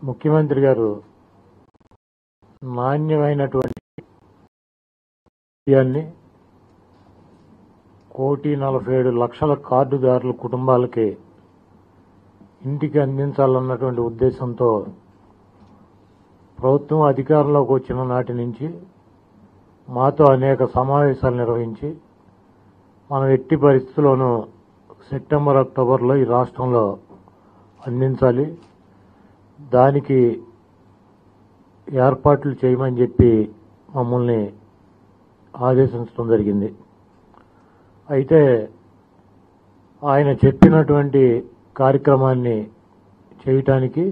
ముఖ్యమంత్రి గారు నాణ్యమైనటువంటి బియ్యాన్ని కోటి నలభై ఏడు లక్షల కార్డుదారుల కుటుంబాలకి ఇంటికి అందించాలన్నటువంటి ఉద్దేశంతో ప్రభుత్వం అధికారంలోకి వచ్చిన నాటి నుంచి మాతో అనేక సమావేశాలు నిర్వహించి మనం ఎట్టి పరిస్థితుల్లోనూ సెప్టెంబర్ అక్టోబర్లో ఈ రాష్ట్రంలో అందించాలి దానికి ఏర్పాట్లు చేయమని చెప్పి మమ్మల్ని ఆదేశించడం జరిగింది అయితే ఆయన చెప్పినటువంటి కార్యక్రమాన్ని చేయటానికి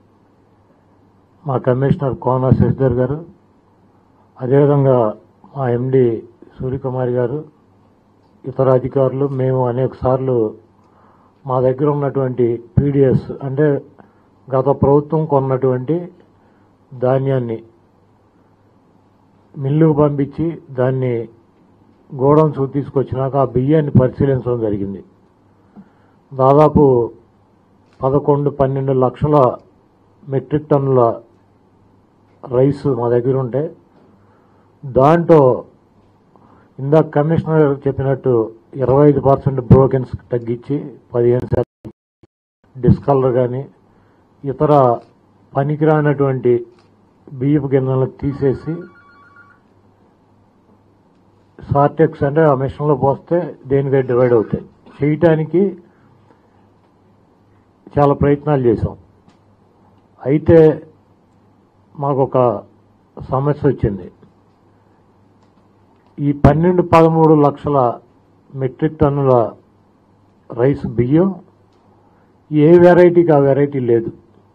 మా కమిషనర్ కోన శశిధర్ గారు అదేవిధంగా మా ఎండి సూర్యకుమారి గారు ఇతర అధికారులు మేము అనేక సార్లు మా దగ్గర ఉన్నటువంటి పీడిఎస్ అంటే గత ప్రభుత్వం కొన్నటువంటి ధాన్యాన్ని మిల్లుకు పంపించి దాన్ని గోడౌన్స్ తీసుకొచ్చినాక ఆ బియ్యాన్ని పరిశీలించడం జరిగింది దాదాపు పదకొండు పన్నెండు లక్షల మెట్రిక్ టన్నుల రైస్ మా దగ్గర ఉంటే దాంట్లో ఇందాక కమిషనర్ గారు చెప్పినట్టు ఇరవై ఐదు పర్సెంట్ బ్రోకెన్స్ తగ్గించి పదిహేను శాతం డిస్కలర్ కానీ ఇతర పనికిరానటువంటి బియ్యపు గిన్నెలను తీసేసి సార్టెక్స్ అంటే ఆ మిషన్లో పోస్తే దేనికై డివైడ్ అవుతాయి చేయటానికి చాలా ప్రయత్నాలు చేశాం అయితే మాకు ఒక సమస్య వచ్చింది ఈ పన్నెండు పదమూడు లక్షల మెట్రిక్ టన్నుల రైస్ బియ్యం ఏ వెరైటీకి ఆ వెరైటీ లేదు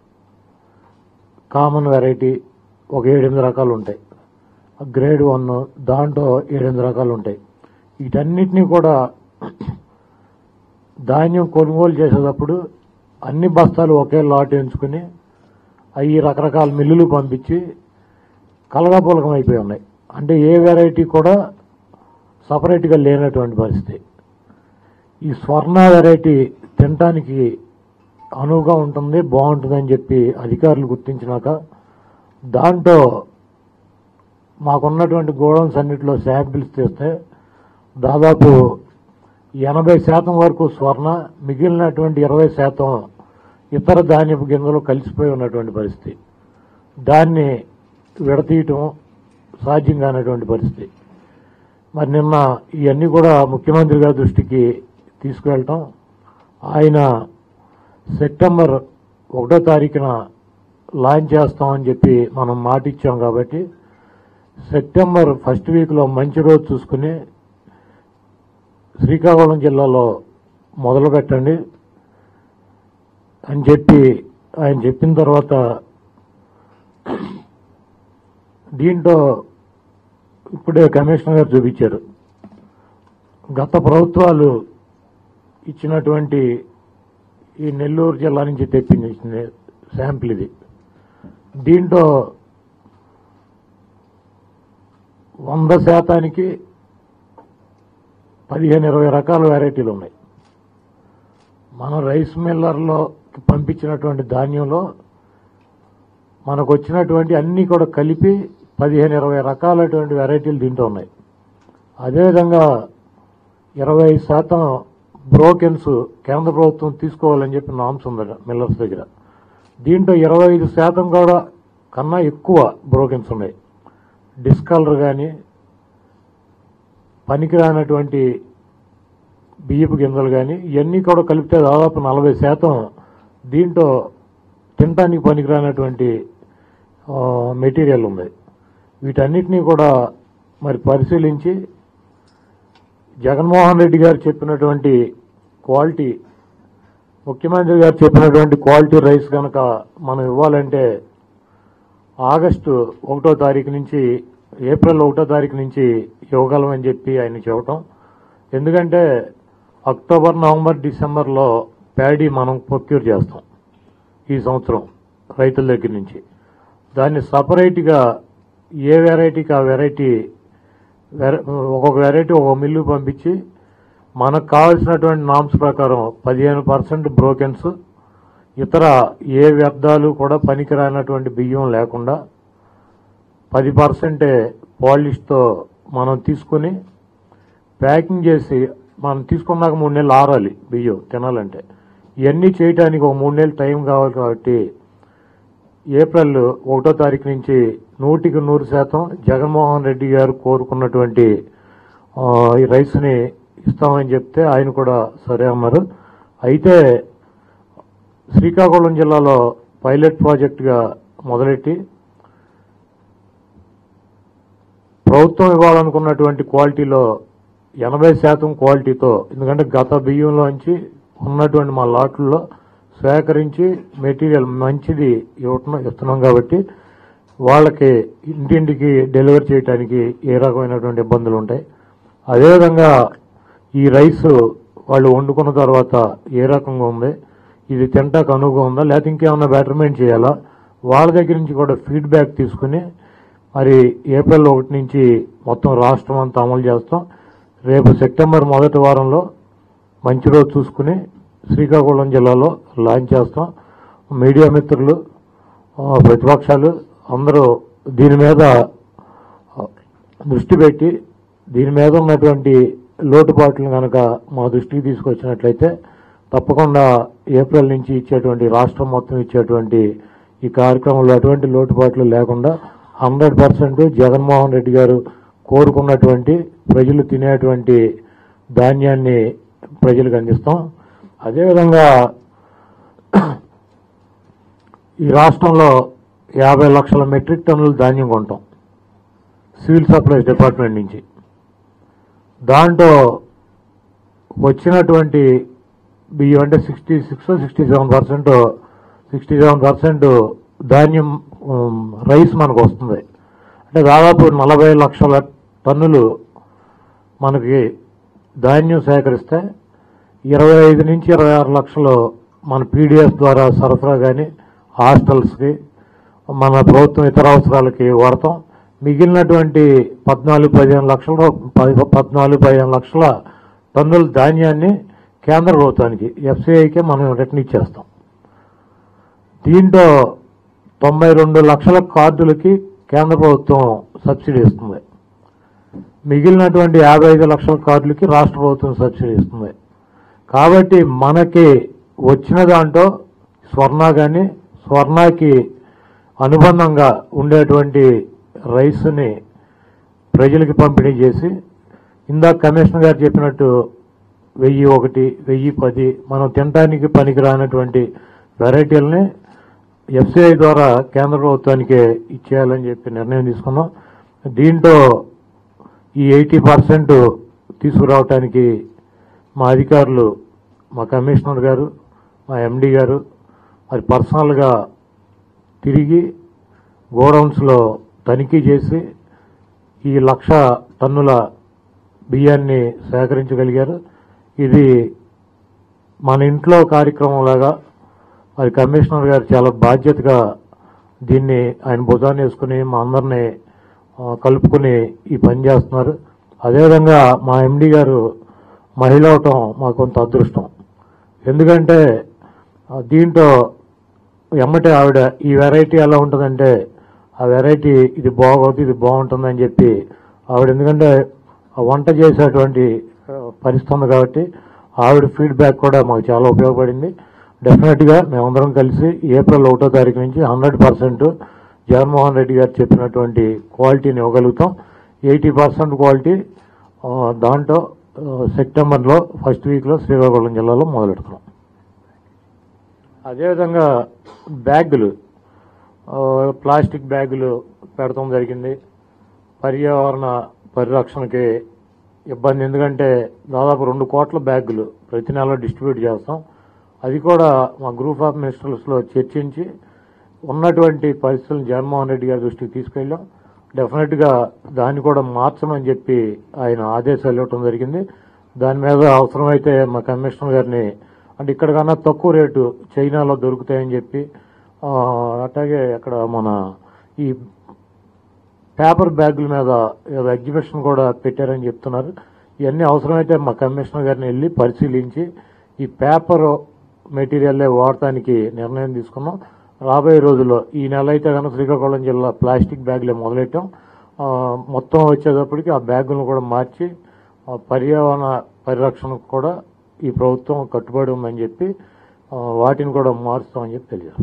కామన్ వెరైటీ ఒక ఏడెనిమిది రకాలు ఉంటాయి గ్రేడ్ వన్ దాంట్లో ఏడెనిమిది రకాలు ఉంటాయి వీటన్నిటినీ కూడా ధాన్యం కొనుగోలు చేసేటప్పుడు అన్ని బస్తాలు ఒకే లాట్ ఎంచుకుని అవి రకరకాల మిల్లులు పంపించి కలగాపులకం అయిపోయి ఉన్నాయి అంటే ఏ వెరైటీ కూడా సపరేట్గా లేనటువంటి పరిస్థితి ఈ స్వర్ణ వెరైటీ తినటానికి అనువుగా ఉంటుంది బాగుంటుందని చెప్పి అధికారులు గుర్తించినాక దాంట్లో మాకున్నటువంటి గోడౌన్స్ అన్నింటిలో శాంపిల్స్ తీస్తే దాదాపు ఎనభై శాతం వరకు స్వర్ణ మిగిలినటువంటి ఇరవై శాతం ఇతర ధాన్యపు గింజలు కలిసిపోయి ఉన్నటువంటి పరిస్థితి దాన్ని విడతీయటం సాధ్యం కానటువంటి పరిస్థితి మరి నిన్న ఇవన్నీ కూడా ముఖ్యమంత్రి గారి దృష్టికి తీసుకువెళ్ళటం ఆయన సెప్టెంబర్ ఒకటో తారీఖున లాంచ్ చేస్తామని చెప్పి మనం మాట ఇచ్చాం కాబట్టి సెప్టెంబర్ ఫస్ట్ వీక్లో మంచి రోజు చూసుకుని శ్రీకాకుళం జిల్లాలో మొదలు పెట్టండి అని చెప్పి ఆయన చెప్పిన తర్వాత దీంట్లో ఇప్పుడే కమిషనర్ గారు చూపించారు గత ప్రభుత్వాలు ఇచ్చినటువంటి ఈ నెల్లూరు జిల్లా నుంచి తెప్పించింది శాంపిల్ ఇది దీంట్లో వంద శాతానికి పదిహేను ఇరవై రకాల వెరైటీలు ఉన్నాయి మన రైస్ మిల్లర్లో పంపించినటువంటి ధాన్యంలో మనకు వచ్చినటువంటి అన్నీ కూడా కలిపి పదిహేను ఇరవై రకాలటువంటి వెరైటీలు దీంట్లో ఉన్నాయి అదేవిధంగా ఇరవై శాతం బ్రోకెన్స్ కేంద్ర ప్రభుత్వం తీసుకోవాలని చెప్పి నామ్స్ ఉంది మిల్లర్స్ దగ్గర దీంట్లో ఇరవై ఐదు శాతం కూడా కన్నా ఎక్కువ బ్రోకెన్స్ ఉన్నాయి డిస్కలర్ కానీ పనికిరానటువంటి బియ్యపు గింజలు కానీ ఇవన్నీ కూడా కలిపితే దాదాపు నలభై శాతం దీంట్లో తినటానికి పనికిరానటువంటి ఆ, మెటీరియల్ ఉంది వీటన్నిటినీ కూడా మరి పరిశీలించి జగన్మోహన్ రెడ్డి గారు చెప్పినటువంటి క్వాలిటీ ముఖ్యమంత్రి గారు చెప్పినటువంటి క్వాలిటీ రైస్ కనుక మనం ఇవ్వాలంటే ఆగస్టు ఒకటో తారీఖు నుంచి ఏప్రిల్ ఒకటో తారీఖు నుంచి ఇవ్వగలమని చెప్పి ఆయన చెప్పటం ఎందుకంటే అక్టోబర్ నవంబర్ డిసెంబర్లో ప్యాడీ మనం ప్రొక్యూర్ చేస్తాం ఈ సంవత్సరం రైతుల దగ్గర నుంచి దాన్ని సపరేట్గా ఏ వెరైటీకి ఆ వెరైటీ వెర- ఒక్కొక్క వెరైటీ ఒక మిల్లు పంపించి మనకు కావాల్సినటువంటి నామ్స్ ప్రకారం పదిహేను పర్సెంట్ బ్రోకెన్స్ ఇతర ఏ వ్యర్థాలు కూడా పనికిరానటువంటి బియ్యం లేకుండా పది పర్సెంటే పాలిష్తో మనం తీసుకుని ప్యాకింగ్ చేసి మనం తీసుకున్నాక మూడు నెలలు ఆరాలి బియ్యం తినాలంటే ఇవన్నీ చేయడానికి ఒక మూడు నెలలు టైం కావాలి కాబట్టి ఏప్రిల్ ఒకటో తారీఖు నుంచి నూటికి నూరు శాతం జగన్మోహన్ రెడ్డి గారు కోరుకున్నటువంటి ఆ, ఈ రైస్ని ఇస్తామని చెప్తే ఆయన కూడా సరే అన్నారు అయితే శ్రీకాకుళం జిల్లాలో పైలట్ ప్రాజెక్టుగా మొదలెట్టి ప్రభుత్వం ఇవ్వాలనుకున్నటువంటి క్వాలిటీలో ఎనభై శాతం క్వాలిటీతో ఎందుకంటే గత బియ్యంలోంచి ఉన్నటువంటి మా లాట్లలో సేకరించి మెటీరియల్ మంచిది ఇవ్వటం ఇస్తున్నాం కాబట్టి వాళ్ళకి ఇంటింటికి డెలివరీ చేయడానికి ఏ రకమైనటువంటి ఇబ్బందులు ఉంటాయి అదేవిధంగా ఈ రైస్ వాళ్ళు వండుకున్న తర్వాత ఏ రకంగా ఉంది ఇది తింటాకు అనువుగా ఉందా లేకపోతే ఇంకేమన్నా బెటర్మెంట్ చేయాలా వాళ్ళ దగ్గర నుంచి కూడా ఫీడ్బ్యాక్ తీసుకుని మరి ఏప్రిల్ ఒకటి నుంచి మొత్తం రాష్ట్రం అంతా అమలు చేస్తాం రేపు సెప్టెంబర్ మొదటి వారంలో మంచి రోజు చూసుకుని శ్రీకాకుళం జిల్లాలో లాంచ్ చేస్తాం మీడియా మిత్రులు ఆ, ప్రతిపక్షాలు అందరూ దీని మీద ఆ, దృష్టి పెట్టి దీని మీద ఉన్నటువంటి లోటుపాట్లను కనుక మా దృష్టికి తీసుకొచ్చినట్లయితే తప్పకుండా ఏప్రిల్ నుంచి ఇచ్చేటువంటి రాష్ట్రం మొత్తం ఇచ్చేటువంటి ఈ కార్యక్రమంలో ఎటువంటి లోటుపాట్లు లేకుండా హండ్రెడ్ పర్సెంట్ జగన్మోహన్ రెడ్డి గారు కోరుకున్నటువంటి ప్రజలు తినేటువంటి ధాన్యాన్ని ప్రజలకు అందిస్తాం అదేవిధంగా ఈ రాష్ట్రంలో యాభై లక్షల మెట్రిక్ టన్నుల ధాన్యం కొంటాం సివిల్ సప్లైస్ డిపార్ట్మెంట్ నుంచి దాంట్లో వచ్చినటువంటి బియ్యం అంటే sixty six sixty seven percent sixty seven percent ధాన్యం ఉమ్, రైస్ మనకు వస్తుంది అంటే దాదాపు నలభై లక్షల టన్నులు మనకి ధాన్యం సేకరిస్తే ఇరవై ఐదు నుంచి ఇరవై ఆరు లక్షలు మన పీడిఎస్ ద్వారా సరఫరా కానీ హాస్టల్స్కి మన ప్రభుత్వం ఇతర అవసరాలకి వాడతాం మిగిలినటువంటి పద్నాలుగు పదిహేను లక్షల పది- పద్నాలుగు పదిహేను లక్షల టన్నుల ధాన్యాన్ని కేంద్ర ప్రభుత్వానికి ఎఫ్సిఐకే మనం రిటర్న్ ఇచ్చేస్తాం దీంట్లో తొంభై రెండు లక్షల కార్డులకి కేంద్ర ప్రభుత్వం సబ్సిడీ ఇస్తుంది మిగిలినటువంటి యాభై ఐదు లక్షల కార్డులకి రాష్ట్ర ప్రభుత్వం సబ్సిడీ ఇస్తుంది కాబట్టి మనకి వచ్చిన దాంట్లో స్వర్ణ కానీ స్వర్ణకి అనుబంధంగా ఉండేటువంటి రైస్ని ప్రజలకి పంపిణీ చేసి ఇందాక కమిషనర్ గారు చెప్పినట్టు వెయ్యి ఒకటి వెయ్యి పది మనం తినడానికి పనికిరానటువంటి వెరైటీలని ఎఫ్సిఐ ద్వారా కేంద్ర ప్రభుత్వానికి ఇచ్చేయాలని చెప్పి నిర్ణయం తీసుకున్నాం దీంట్లో ఈ ఎయిటీ పర్సెంట్ తీసుకురావటానికి మా అధికారులు మా కమిషనర్ గారు మా ఎండి గారు మరి పర్సనల్గా తిరిగి గోడౌన్స్లో తనిఖీ చేసి ఈ లక్ష టన్నుల బియ్యాన్ని సేకరించగలిగారు ఇది మన ఇంట్లో కార్యక్రమంలాగా మరి కమిషనర్ గారు చాలా బాధ్యతగా దీన్ని ఆయన భుజాన్ని వేసుకుని మా అందరినీ ఆ, కలుపుకుని ఈ పని చేస్తున్నారు అదేవిధంగా మా ఎండి గారు మహిళ అవటం మాకు కొంత అదృష్టం ఎందుకంటే ఆ, దీంట్లో ఎమ్మటే ఆవిడ ఈ వెరైటీ ఎలా ఉంటుందంటే ఆ వెరైటీ ఇది బాగోదు ఇది బాగుంటుందని చెప్పి ఆవిడ ఎందుకంటే ఆ వంట చేసేటువంటి ఆ, పరిస్థితి ఉంది కాబట్టి ఆవిడ ఫీడ్బ్యాక్ కూడా మాకు చాలా ఉపయోగపడింది డెఫినెట్గా మేమందరం కలిసి ఏప్రిల్ ఒకటో తారీఖు నుంచి హండ్రెడ్ పర్సెంట్ జగన్మోహన్ రెడ్డి గారు చెప్పినటువంటి క్వాలిటీని ఇవ్వగలుగుతాం ఎయిటీ పర్సెంట్ క్వాలిటీ ఆ, దాంట్లో ఆ, సెప్టెంబర్లో ఫస్ట్ వీక్లో శ్రీకాకుళం జిల్లాలో మొదలెడుతున్నాం అదేవిధంగా బ్యాగులు ఆ, ప్లాస్టిక్ బ్యాగులు పెడతాం జరిగింది పర్యావరణ పరిరక్షణకి ఇబ్బంది ఎందుకంటే దాదాపు రెండు కోట్ల బ్యాగులు ప్రతి నెల డిస్ట్రిబ్యూట్ చేస్తాం అది కూడా మా గ్రూప్ ఆఫ్ మినిస్టర్స్లో చర్చించి ఉన్నటువంటి పరిస్థితులను జగన్మోహన్ రెడ్డి గారి దృష్టికి తీసుకెళ్ళాం డెఫినెట్గా దాన్ని కూడా మార్చమని చెప్పి ఆయన ఆదేశాలు ఇవ్వటం జరిగింది దాని మీద అవసరమైతే మా కమిషనర్ గారిని అంటే ఇక్కడ కన్నా తక్కువ రేటు చైనాలో దొరుకుతాయని చెప్పి ఆ, అట్లాగే అక్కడ మన ఈ పేపర్ బ్యాగుల మీద ఏదో ఎగ్జిబిషన్ కూడా పెట్టారని చెప్తున్నారు ఇవన్నీ అవసరమైతే మా కమిషనర్ గారిని వెళ్ళి పరిశీలించి ఈ పేపర్ మెటీరియల్లే వాడటానికి నిర్ణయం తీసుకున్నాం రాబోయే రోజుల్లో ఈ నెల అయితే కనుక శ్రీకాకుళం జిల్లా ప్లాస్టిక్ బ్యాగులే మొదలెట్టాం ఆ, మొత్తం వచ్చేటప్పటికి ఆ బ్యాగులను కూడా మార్చి ఆ, పర్యావరణ పరిరక్షణకు కూడా ఈ ప్రభుత్వం కట్టుబడి ఉందని చెప్పి ఆ, వాటిని కూడా మారుస్తామని చెప్పి తెలియదు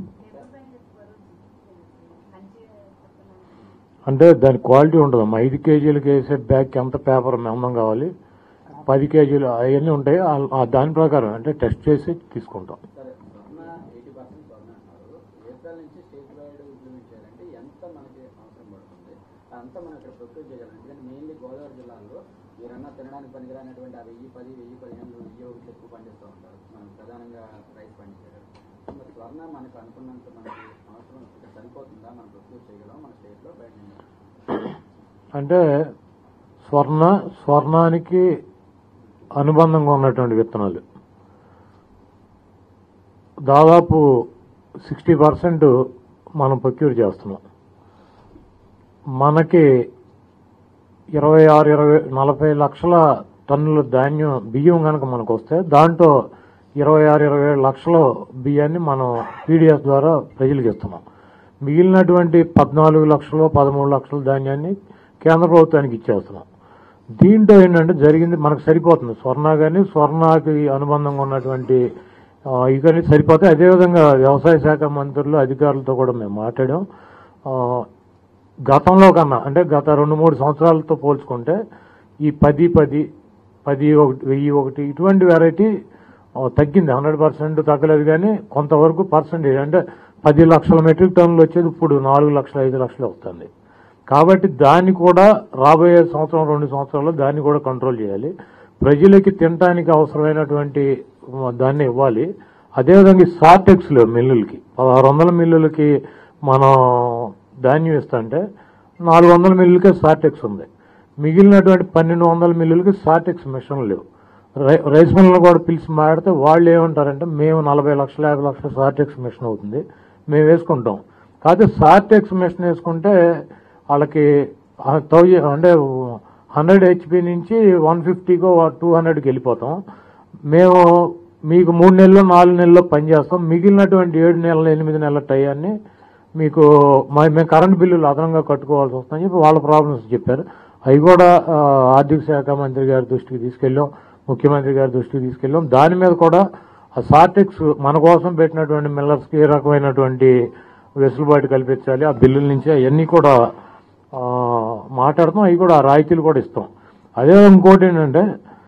అంటే దాని క్వాలిటీ ఉండదమ్మా ఐదు కేజీలకి వేసే బ్యాగ్కి ఎంత పేపర్ మందం కావాలి పది కేజీలు అవన్నీ ఉంటాయి ఆ- ఆ దాని ప్రకారం అంటే టెస్ట్ చేసి తీసుకుంటాం సరే స్వర్ణ ఎయిటీ పర్సెంట్ స్వర్ణ అంటున్నారు ఏప్రిల్ నుంచి స్టేట్ వైడ్ ఇంప్లిమెంట్ చేయాలంటే ఎంత మనకి అవసరం పడుతుంది అంతా మనం ఇక్కడ ప్రొక్యూర్ చేయాలి ఎందుకంటే మెయిన్లీ గోదావరి జిల్లాలో మీరన్నా తినడానికి పనికిరానటువంటి ఆ వెయ్యి పది వెయ్యి పదిహేను వెయ్యి ఒకటి ఎక్కువ పండిస్తూ ఉంటారు మనం ప్రధానంగా రైస్ పండించారు మరి స్వర్ణ మనకు అనుకున్నంత మనకి అవసరం ఇక్కడ సరిపోతుందా మనం ప్రొక్యూర్ చేయగలం మన స్టేట్లో బయట నుంచి? అంటే స్వర్ణ స్వర్ణానికి అనుబంధంగా ఉన్నటువంటి విత్తనాలు దాదాపు సిక్స్టీ పర్సెంట్ మనం ప్రొక్యూర్ చేస్తున్నాం మనకి ఇరవై ఆరు ఇరవై నలభై లక్షల టన్నుల ధాన్యం బియ్యం కనుక మనకు వస్తే దాంట్లో ఇరవై ఆరు ఇరవై ఏడు లక్షల బియ్యాన్ని మనం పీడిఎస్ ద్వారా ప్రజలకు ఇస్తున్నాం మిగిలినటువంటి పద్నాలుగు లక్షలు పదమూడు లక్షల ధాన్యాన్ని కేంద్ర ప్రభుత్వానికి ఇచ్చేస్తున్నాం దీంట్లో ఏంటంటే జరిగింది మనకు సరిపోతుంది స్వర్ణ కానీ స్వర్ణకి అనుబంధంగా ఉన్నటువంటి ఆ, ఇవన్నీ సరిపోతాయి అదేవిధంగా వ్యవసాయ శాఖ మంత్రులు అధికారులతో కూడా మేము మాట్లాడాం ఆ, గతంలో కన్నా అంటే గత రెండు మూడు సంవత్సరాలతో పోల్చుకుంటే ఈ పది పది పది ఒకటి వెయ్యి ఒకటి ఇటువంటి వెరైటీ ఆ, తగ్గింది హండ్రెడ్ పర్సెంట్ తగ్గలేదు కానీ కొంతవరకు పర్సంటేజ్ అంటే పది లక్షల మెట్రిక్ టన్నులు వచ్చేది ఇప్పుడు నాలుగు లక్షల ఐదు లక్షలు వస్తుంది కాబట్టి దాన్ని కూడా రాబోయే సంవత్సరం రెండు సంవత్సరాల్లో దాన్ని కూడా కంట్రోల్ చేయాలి ప్రజలకి తినడానికి అవసరమైనటువంటి ఆ, దాన్ని ఇవ్వాలి అదేవిధంగా ఈ సార్టెక్స్లు మిల్లులకి పదహారు వందల మిల్లులకి మనం ధాన్యం ఇస్తుంటే నాలుగు వందల మిల్లులకే సార్టెక్స్ ఉంది మిగిలినటువంటి పన్నెండు వందల మిల్లులకి సార్టెక్స్ మిషన్లు లేవు రై- రైస్ మిల్లులు కూడా పిలిచి మాడితే వాళ్ళు ఏమంటారంటే మేము నలభై లక్షల యాభై లక్షల సార్టెక్స్ మిషన్ అవుతుంది మేము వేసుకుంటాం కాకపోతే సార్టెక్స్ మిషన్ వేసుకుంటే వాళ్ళకి థౌజండ్ అంటే హండ్రెడ్ హెచ్పి నుంచి వన్ ఫిఫ్టీకో టూ హండ్రెడ్కి వెళ్ళిపోతాం మేము మీకు మూడు నెలలు నాలుగు నెలల్లో పనిచేస్తాం మిగిలినటువంటి ఏడు నెలల ఎనిమిది నెలల టయాన్ని మీకు మా- మేము కరెంట్ బిల్లులు అదనంగా కట్టుకోవాల్సి వస్తుందని చెప్పి వాళ్ళ ప్రాబ్లమ్స్ చెప్పారు అవి కూడా ఆ, ఆర్థిక శాఖ మంత్రి గారి దృష్టికి తీసుకెళ్ళాం ముఖ్యమంత్రి గారి దృష్టికి తీసుకెళ్ళాం దాని మీద కూడా ఆ సార్టెక్స్ మన కోసం పెట్టినటువంటి మిల్లర్స్కి ఏ రకమైనటువంటి వెసులుబాటు కల్పించాలి ఆ బిల్లుల నుంచి అవన్నీ కూడా ఆ, మాట్లాడతాం అవి కూడా ఆ రాయితీలు కూడా ఇస్తాం అదే ఇంకోటి ఏంటంటే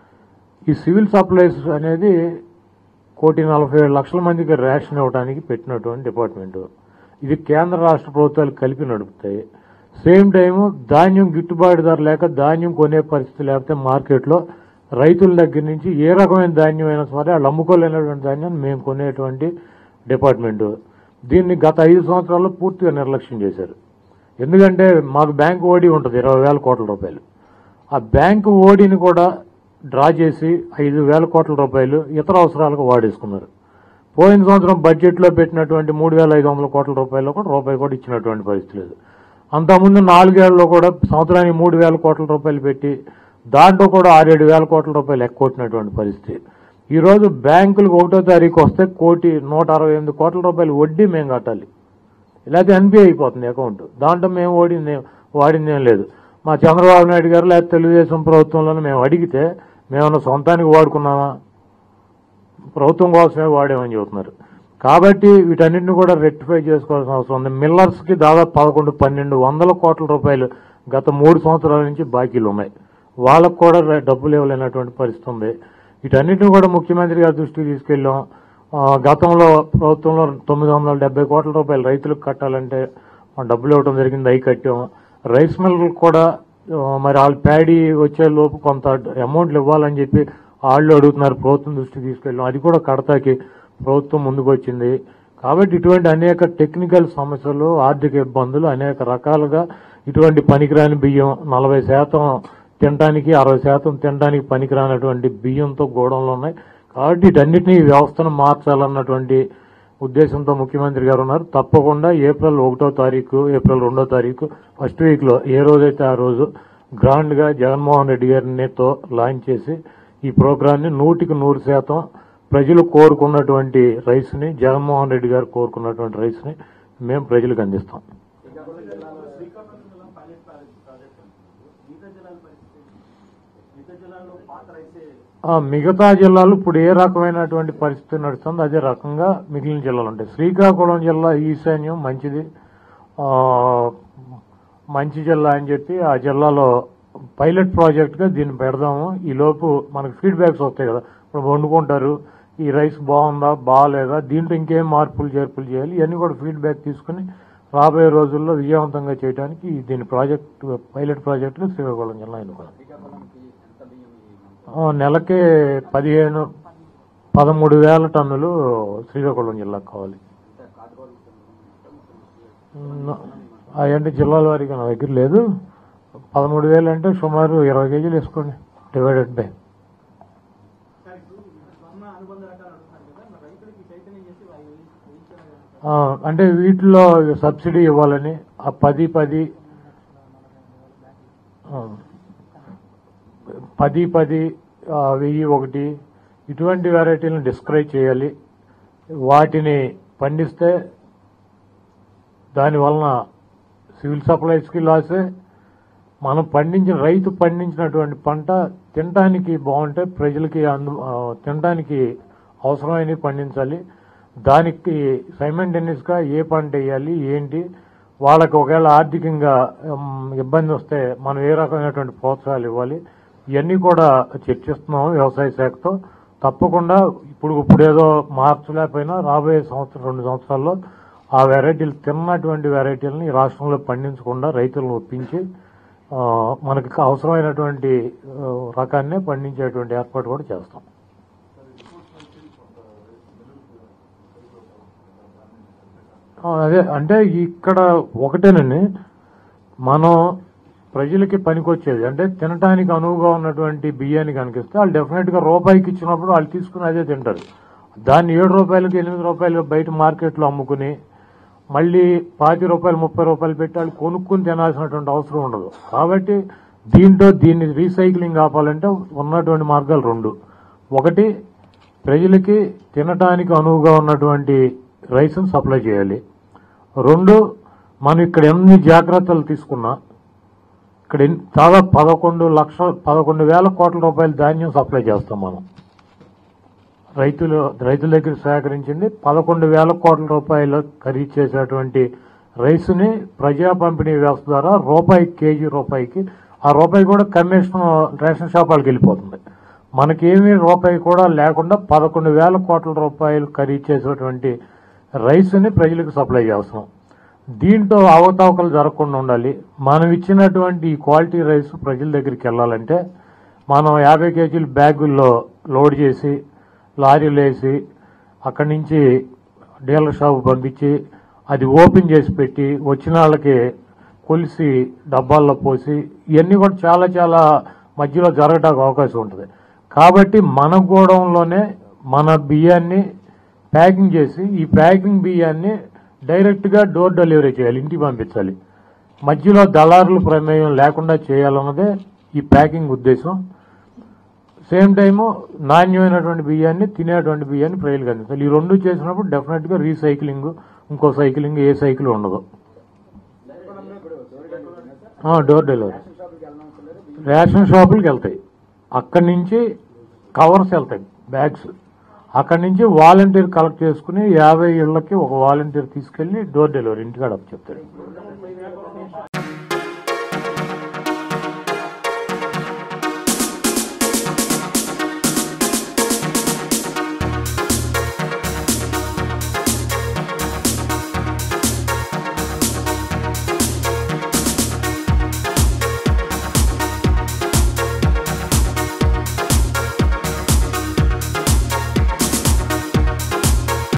ఈ సివిల్ సప్లైస్ అనేది కోటి నలభై ఏడు లక్షల మందికి రేషన్ ఇవ్వడానికి పెట్టినటువంటి డిపార్ట్మెంట్ ఇది కేంద్ర రాష్ట్ర ప్రభుత్వాలు కలిపి నడుపుతాయి సేమ్ టైం ధాన్యం గిట్టుబాటు ధర లేక ధాన్యం కొనే పరిస్థితి లేకపోతే మార్కెట్లో రైతుల దగ్గర నుంచి ఏ రకమైన ధాన్యం అయినా సరే వాళ్ళు అమ్ముకోలేనటువంటి ధాన్యాన్ని మేము కొనేటువంటి డిపార్ట్మెంట్ దీన్ని గత ఐదు సంవత్సరాల్లో పూర్తిగా నిర్లక్ష్యం చేశారు ఎందుకంటే మాకు బ్యాంకు ఓడి ఉంటుంది ఇరవై వేల కోట్ల రూపాయలు ఆ బ్యాంకు ఓడిని కూడా డ్రా చేసి ఐదు వేల కోట్ల రూపాయలు ఇతర అవసరాలకు వాడేసుకున్నారు పోయిన సంవత్సరం బడ్జెట్లో పెట్టినటువంటి మూడు వేల ఐదు వందల కోట్ల రూపాయలు కూడా రూపాయి కూడా ఇచ్చినటువంటి పరిస్థితి లేదు అంతకుముందు నాలుగేళ్లలో కూడా సంవత్సరానికి మూడు వేల కోట్ల రూపాయలు పెట్టి దాంట్లో కూడా ఆరేడు వేల కోట్ల రూపాయలు ఎక్కొట్టినటువంటి పరిస్థితి ఈ రోజు బ్యాంకులకు ఒకటో తారీఖు వస్తే కోటి నూట అరవై ఎనిమిది కోట్ల రూపాయలు వడ్డీ మేము కట్టాలి లేకపోతే ఎన్బిఐ అయిపోతుంది అకౌంట్ దాంట్లో మేము ఓడింది వాడింది ఏం లేదు మా చంద్రబాబు నాయుడు గారు లేకపోతే తెలుగుదేశం ప్రభుత్వంలోనే మేము అడిగితే మేమన్నా సొంతానికి వాడుకున్నామా ప్రభుత్వం కోసమే వాడామని చెబుతున్నారు కాబట్టి వీటన్నిటిని కూడా రెక్టిఫై చేసుకోవాల్సిన అవసరం ఉంది మిల్లర్స్ కి దాదాపు పదకొండు పన్నెండు వందల కోట్ల రూపాయలు గత మూడు సంవత్సరాల నుంచి బాకీలు ఉన్నాయి వాళ్ళకు కూడా ర- డబ్బులు ఇవ్వలేనటువంటి పరిస్థితి ఉంది వీటన్నిటిని కూడా ముఖ్యమంత్రి గారి దృష్టికి తీసుకెళ్ళాం ఆ, గతంలో ప్రభుత్వంలో తొమ్మిది వందల డెబ్బై కోట్ల రూపాయలు రైతులకు కట్టాలంటే ఆ, డబ్బులు ఇవ్వడం జరిగింది అవి కట్టాం రైస్ మిల్లకు కూడా ఆ, మరి వాళ్ళు ప్యాడీ వచ్చే లోపు కొంత అమౌంట్లు ఇవ్వాలని చెప్పి వాళ్ళు అడుగుతున్నారు ప్రభుత్వం దృష్టికి తీసుకెళ్ళాం అది కూడా కడతాకి ప్రభుత్వం ముందుకు వచ్చింది కాబట్టి ఇటువంటి అనేక టెక్నికల్ సమస్యలు ఆర్థిక ఇబ్బందులు అనేక రకాలుగా ఇటువంటి పనికిరాని బియ్యం నలభై శాతం తినడానికి అరవై శాతం తినడానికి పనికిరానటువంటి బియ్యంతో గోడంలో ఉన్నాయి కాబట్టి వీటన్నిటిని ఈ వ్యవస్థను మార్చాలన్నటువంటి ఉద్దేశంతో ముఖ్యమంత్రి గారు ఉన్నారు తప్పకుండా ఏప్రిల్ ఒకటో తారీఖు ఏప్రిల్ రెండో తారీఖు ఫస్ట్ వీక్ లో ఏ రోజైతే ఆ రోజు గ్రాండ్ గా జగన్మోహన్ రెడ్డి గారితో లాంచ్ చేసి ఈ ప్రోగ్రామ్ ని నూటికి నూరు శాతం ప్రజలు కోరుకున్నటువంటి రైస్ని జగన్మోహన్ రెడ్డి గారు కోరుకున్నటువంటి రైస్ని మేము ప్రజలకు అందిస్తాం శ్రీకాకుళం జిల్లాలో శ్రీకాకుళం జిల్లా పైలట్ ప్రాజెక్ట్ ప్రాజెక్ట్ అంటున్నారు. మిగతా జిల్లాల పరిస్థితి ఏంటి? మిగతా జిల్లాల్లో పాత రైసే ఆ, మిగతా జిల్లాలు ఇప్పుడు ఏ రకమైనటువంటి పరిస్థితి నడుస్తుందో అదే రకంగా మిగిలిన జిల్లాలు ఉంటాయి శ్రీకాకుళం జిల్లా ఈశాన్యం మంచిది ఆ, మంచి జిల్లా అని చెప్పి ఆ జిల్లాలో పైలట్ ప్రాజెక్ట్గా దీన్ని పెడదాము ఈ లోపు మనకు ఫీడ్బ్యాక్స్ వస్తాయి కదా ఇప్పుడు వండుకుంటారు ఈ రైస్ బాగుందా బాగాలేదా దీంట్లో ఇంకేం మార్పులు చేర్పులు చేయాలి ఇవన్నీ కూడా ఫీడ్బ్యాక్ తీసుకుని రాబోయే రోజుల్లో విజయవంతంగా చేయడానికి దీని ప్రాజెక్ట్ పైలట్ ప్రాజెక్టుగా శ్రీకాకుళం జిల్లా ఎన్నుకున్నాం శ్రీకాకుళంకి ఎంత బియ్యం ఈ మంత్ ఆ, నెలకి పదిహేను పదమూడు వేల టన్నులు శ్రీకాకుళం జిల్లాకు కావాలి అంటే కాదుకోవాలి అవన్నీ జిల్లాల వారీగా నా దగ్గర లేదు పదమూడు వేలు అంటే సుమారు ఇరవై కేజీలు వేసుకోండి డివైడెడ్ బై సార్ ఇప్పుడు స్వర్ణ అనుబంధ రకాలు అంటున్నారు కదా మరి రైతులకి చైతన్యం చేసి అవి వేయించాలి ఆ, అంటే వీటిలో సబ్సిడీ ఇవ్వాలని ఆ పది పది ఆ, పది పది ఆ, వెయ్యి ఒకటి ఇటువంటి వెరైటీలను డిస్కరేజ్ చేయాలి వాటిని పండిస్తే దానివలన సివిల్ సప్లైస్కి లాసే మనం పండించిన రైతు పండించినటువంటి పంట తినడానికి బాగుంటే ప్రజలకి అందు ఆ, తినడానికి అవసరమైనవి పండించాలి దానికి సైమెంటేనియస్గా ఏ పంట వేయాలి ఏంటి వాళ్ళకి ఒకవేళ ఆర్థికంగా ఉమ్, ఇబ్బంది వస్తే మనం ఏ రకమైనటువంటి ప్రోత్సాహాలు ఇవ్వాలి ఇవన్నీ కూడా చర్చిస్తున్నాం వ్యవసాయ శాఖతో తప్పకుండా ఇప్పుడు ఇప్పుడు ఏదో మార్చలేకపోయినా రాబోయే సంవత్సరం రెండు సంవత్సరాల్లో ఆ వెరైటీలు తిన్నటువంటి వెరైటీలను ఈ రాష్ట్రంలో పండించకుండా రైతులను ఒప్పించి ఆ, మనకి అవసరమైనటువంటి ఆ, రకాన్నే పండించేటువంటి ఏర్పాటు కూడా చేస్తాం ఆ, అదే అంటే ఇక్కడ ఒకటేనండి మనం ప్రజలకి పనికొచ్చేది అంటే తినడానికి అనువుగా ఉన్నటువంటి బియ్యాన్ని కనిపిస్తే వాళ్ళు డెఫినెట్ గా రూపాయికి ఇచ్చినప్పుడు వాళ్ళు తీసుకుని అదే తింటారు దాన్ని ఏడు రూపాయలకి ఎనిమిది రూపాయలు బయట మార్కెట్లో అమ్ముకుని మళ్ళీ పాతి రూపాయలు ముప్పై రూపాయలు పెట్టి వాళ్ళు కొనుక్కుని తినాల్సినటువంటి అవసరం ఉండదు కాబట్టి దీంట్లో దీన్ని రీసైక్లింగ్ ఆపాలంటే ఉన్నటువంటి మార్గాలు రెండు ఒకటి ప్రజలకి తినటానికి అనువుగా ఉన్నటువంటి రైస్ను సప్లై చేయాలి రెండు మనం ఇక్కడ ఎన్ని జాగ్రత్తలు తీసుకున్నా ఇక్కడ ఎన్ని- దాదాపు పదకొండు లక్షల పదకొండు వేల కోట్ల రూపాయల ధాన్యం సప్లై చేస్తాం మనం రైతులు రైతుల దగ్గర సేకరించింది పదకొండు వేల కోట్ల రూపాయలు ఖరీదు చేసేటువంటి రైస్ని ప్రజా పంపిణీ వ్యవస్థ ద్వారా రూపాయి కేజీ రూపాయికి ఆ రూపాయి కూడా కమిషన్ రేషన్ షాపాలకు వెళ్ళిపోతుంది మనకేమీ రూపాయి కూడా లేకుండా పదకొండు వేల కోట్ల రూపాయలు ఖరీదు చేసేటువంటి రైస్ని ప్రజలకు సప్లై చేస్తాం దీంట్లో అవకతవకలు జరగకుండా ఉండాలి మనం ఇచ్చినటువంటి ఈ క్వాలిటీ రైస్ ప్రజల దగ్గరికి వెళ్ళాలంటే మనం యాభై కేజీల బ్యాగుల్లో లోడ్ చేసి లారీలు వేసి అక్కడి నుంచి డీలర్ షాప్ పంపించి అది ఓపెన్ చేసి పెట్టి వచ్చిన వాళ్ళకి కొలిసి డబ్బాల్లో పోసి ఇవన్నీ కూడా చాలా చాలా మధ్యలో జరగడానికి అవకాశం ఉంటుంది కాబట్టి మన గోడౌన్లోనే మన బియ్యాన్ని ప్యాకింగ్ చేసి ఈ ప్యాకింగ్ బియ్యాన్ని డైరెక్ట్గా డోర్ డెలివరీ చేయాలి ఇంటికి పంపించాలి మధ్యలో దళారుల ప్రమేయం లేకుండా చేయాలన్నదే ఈ ప్యాకింగ్ ఉద్దేశం సేమ్ టైము నాణ్యమైనటువంటి బియ్యాన్ని తినేటువంటి బియ్యాన్ని ప్రజలకు అందించాలి ఈ రెండు చేసినప్పుడు డెఫినెట్గా రీసైక్లింగ్ ఇంకో సైక్లింగ్ ఏ సైకిల్ ఉండదు ఇప్పుడు door delivery sir door delivery ration షాపులకి వెళ్ళనవసరం లేదు బియ్యం రేషన్ షాపులకు వెళ్తాయి అక్కడి నుంచి కవర్స్ వెళ్తాయి బ్యాగ్స్ అక్కడి నుంచి వాలంటీర్ కలెక్ట్ చేసుకుని యాభై ఇళ్లకి ఒక వాలంటీర్ తీసుకెళ్లి డోర్ డెలివరీ ఇంటికాడ చెప్తాడు ముప్పై వేల కోట్ల